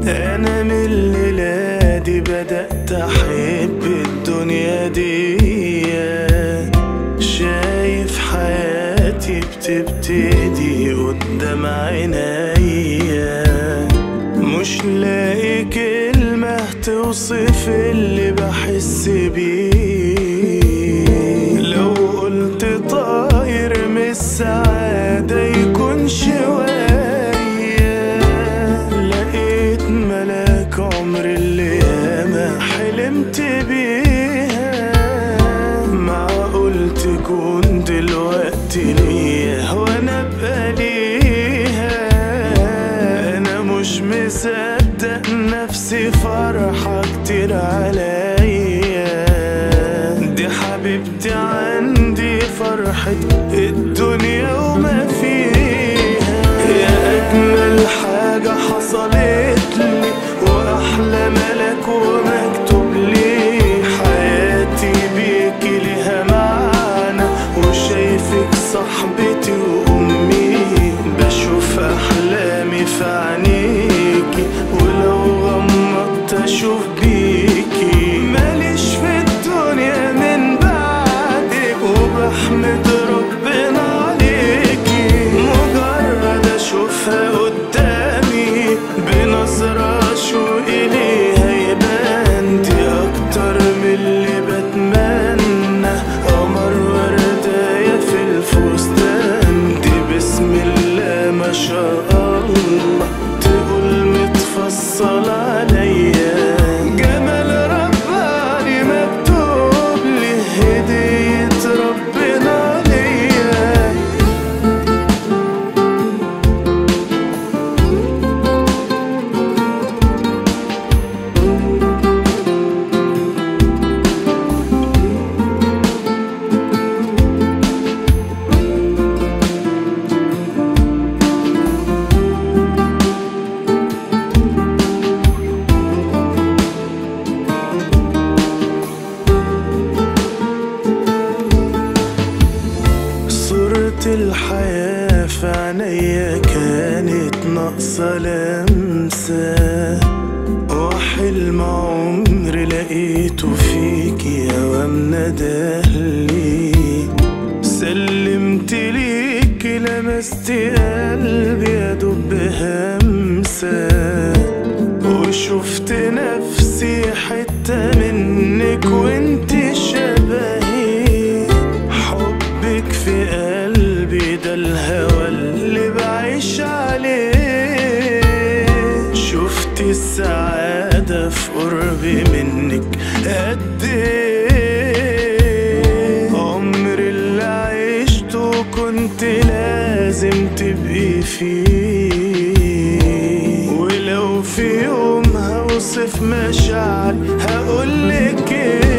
انا من الليلة دي بدأت احب الدنيا دي شايف حياتي بتبتدي قدام عينيا مش لاقي كلمة توصف اللي بحس بيه لو قلت طاير من السعادة يكون شوية لقيت ملاك عمر اللي ياما حلمت بيها معقول تكون دلوقتي ليا وانا ابقى ليها انا مش مصدق نفسي فرحة كتير عليا دي حبيبتي عندي فرحة الدنيا وما فيها يا أجمل حاجة حصلت لي وأحلى ملك ومكتوب لي حياتي بيكي ليها معنى وشايفك صاحبتي وأمي بشوف أحلامي في عينيكي ولو غمضت أشوف بيكي ماليش في الدنيا من بعدك وبحمد ربنا عليكي مجرد أشوفها قدامي بنظرة شوقي ليها يبان دي أكتر من اللي بتمنى قمر ورداية في الفستان دي بسم الله ما شاء الله تقول متفصل عليا جمال رباني مكتوب لي هدية ربنا ليا صورة الحياة في عينيا كانت ناقصة لمسة وحلم عمري لقيته فيكي يا وامنة دهلي سلمت ليكي لمست قلبي يا دب همسة وشفت نفسي حتة منك وانت شبهي حبك في قلبي ده الهوى اللي بعيش عليه شفت السعادة في قربي منك قد ايه عمري اللي عشته كنت لازم تبقي فيه ولو في يوم هوصف مشاعر هقولك ايه